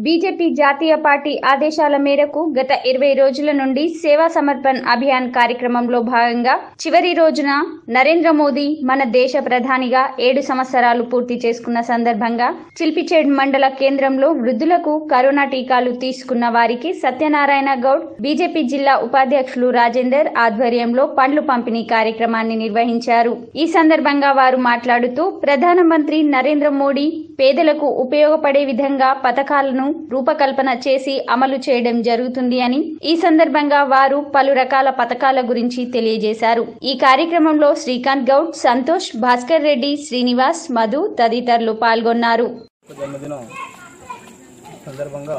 BJP జాతీయ party ఆదేశాల మేరకు గత ఇరవై రోజుల నుండి సేవా సమర్పణ్ అభియాన్ కార్యక్రమంలో భాగంగా చివరి రోజున నరేంద్ర మోదీ మన దేశ ప్రధానిగా ఏడు సంవత్సరాలు పూర్తి చేసుకున్న సందర్భంగా చిల్పిచేడ్ మండల కేంద్రంలో వృద్ధులకు కరోనా టీకాలు తీసుకున్న వారికి సత్యనారాయణ గౌడ్ బీజేపీ జిల్లా ఉపాధ్యక్షులు రాజేందర్ ఆధ్వర్యంలో పండ్లు పంపిణీ కార్యక్రమాన్ని నిర్వహించారు ఈ సందర్భంగా వారు మాట్లాడుతూ ప్రధానమంత్రి నరేంద్ర మోడీ పేదలకు ఉపయోగపడే విధంగా పథకాలను రూపకల్పన చేసి అమలు చేయడం జరుగుతుంది అని ఈ సందర్భంగా వారు పలు రకాల పథకాల గురించి తెలియజేశారు ఈ కార్యక్రమంలో శ్రీకాంత్ గౌడ్ సంతోష్ భాస్కర్ రెడ్డి శ్రీనివాస్ మధు తదితరులు పాల్గొన్నారు యొక్క జన్మదినం సందర్భంగా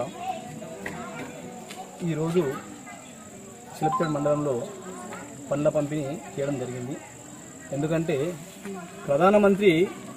ఈరోజు చిలపేట మండలంలో పండ్ల పంపిణీ చేయడం జరిగింది ఎందుకంటే ప్రధానమంత్రి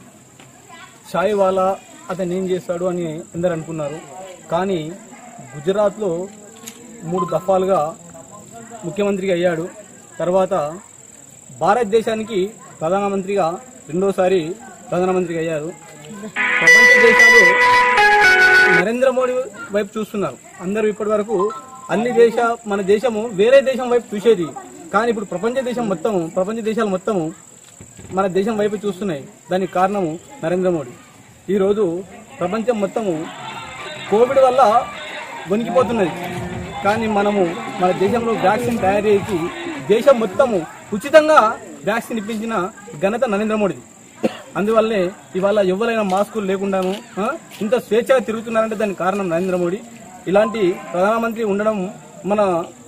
ఛాయ్ వాలా అతను ఏం చేస్తాడు అని అందరు అనుకున్నారు కానీ గుజరాత్లో మూడు దఫాలుగా ముఖ్యమంత్రిగా అయ్యాడు తర్వాత భారతదేశానికి ప్రధానమంత్రిగా రెండోసారి ప్రధానమంత్రిగా అయ్యారు ప్రపంచ దేశాలు నరేంద్ర మోడీ వైపు చూస్తున్నారు అందరూ ఇప్పటి వరకు అన్ని దేశ మన దేశము వేరే దేశం వైపు చూసేది కానీ ఇప్పుడు ప్రపంచ దేశం మొత్తము ప్రపంచ దేశాలు మొత్తము మన దేశం వైపు చూస్తున్నాయి దానికి కారణము నరేంద్ర మోడీ ఈరోజు ప్రపంచం మొత్తము కోవిడ్ వల్ల వణికిపోతున్నది కానీ మనము మన దేశంలో వ్యాక్సిన్ తయారు చేసి దేశం మొత్తము ఉచితంగా వ్యాక్సిన్ ఇప్పించిన ఘనత నరేంద్ర మోడీది అందువల్లనే ఇవాళ ఎవరైనా మాస్కులు లేకుండాను ఆ, ఇంత స్వేచ్ఛగా తిరుగుతున్నారంటే దానికి కారణం నరేంద్ర మోడీ ఇలాంటి ప్రధానమంత్రి ఉండడం మన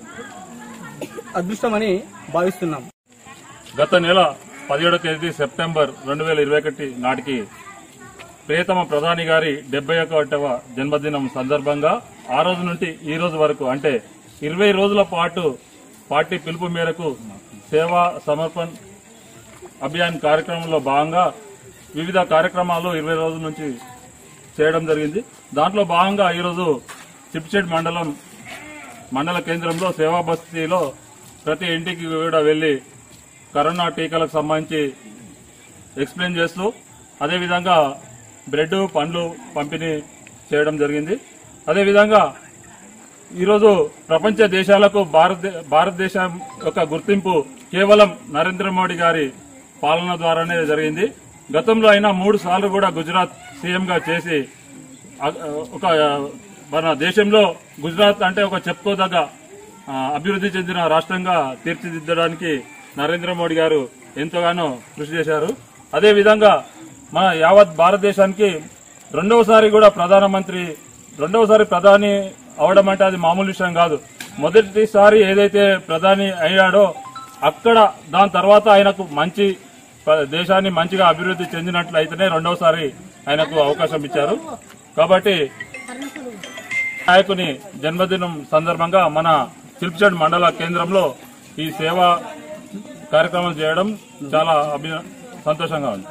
అదృష్టమని భావిస్తున్నాం గత నెల పదిహేడవ తేదీ సెప్టెంబర్ రెండు వేల ఇరవై ఒకటి నాటికి ప్రియతమ ప్రధాని గారి డెబ్బై ఒకటవ జన్మదినం సందర్భంగా ఆ రోజు నుండి ఈ రోజు వరకు అంటే ఇరవై రోజుల పాటు పార్టీ పిలుపు మేరకు సేవా సమర్పణ్ అభియాన్ కార్యక్రమంలో భాగంగా వివిధ కార్యక్రమాలు ఇరవై రోజుల నుంచి చేయడం జరిగింది దాంట్లో భాగంగా ఈరోజు చిప్చెడ్ మండలం మండల కేంద్రంలో సేవా బస్తీలో ప్రతి ఇంటికి కూడా వెళ్లి కరోనా టీకాలకు సంబంధించి ఎక్స్ప్లెయిన్ చేస్తూ అదేవిధంగా బ్రెడ్ పండ్లు పంపిణీ చేయడం జరిగింది అదేవిధంగా ఈరోజు ప్రపంచ దేశాలకు భారత భారతదేశం యొక్క గుర్తింపు కేవలం నరేంద్ర మోడీ గారి పాలన ద్వారానే జరిగింది గతంలో అయినా మూడు సార్లు కూడా గుజరాత్ సీఎంగా చేసి అ- ఒక మన దేశంలో గుజరాత్ అంటే ఒక చెప్పుకోదగ్గ ఆ, అభివృద్ధి చెందిన రాష్ట్రంగా తీర్చిదిద్దడానికి నరేంద్ర మోడీ గారు ఎంతగానో కృషి చేశారు అదేవిధంగా మన యావత్ భారతదేశానికి రెండవసారి కూడా ప్రధానమంత్రి రెండవసారి ప్రధాని అవడం అంటే అది మామూలు విషయం కాదు మొదటిసారి ఏదైతే ప్రధాని అయ్యాడో అక్కడ దాని తర్వాత ఆయనకు మంచి ప- దేశాన్ని మంచిగా అభివృద్ధి చెందినట్లయితేనే రెండవసారి ఆయనకు అవకాశం ఇచ్చారు కాబట్టి నాయకుని జన్మదినం సందర్భంగా మన చిల్పిచెడ్ మండల కేంద్రంలో ఈ సేవా కార్యక్రమం చేయడం చాలా అభి సంతోషంగా ఉంది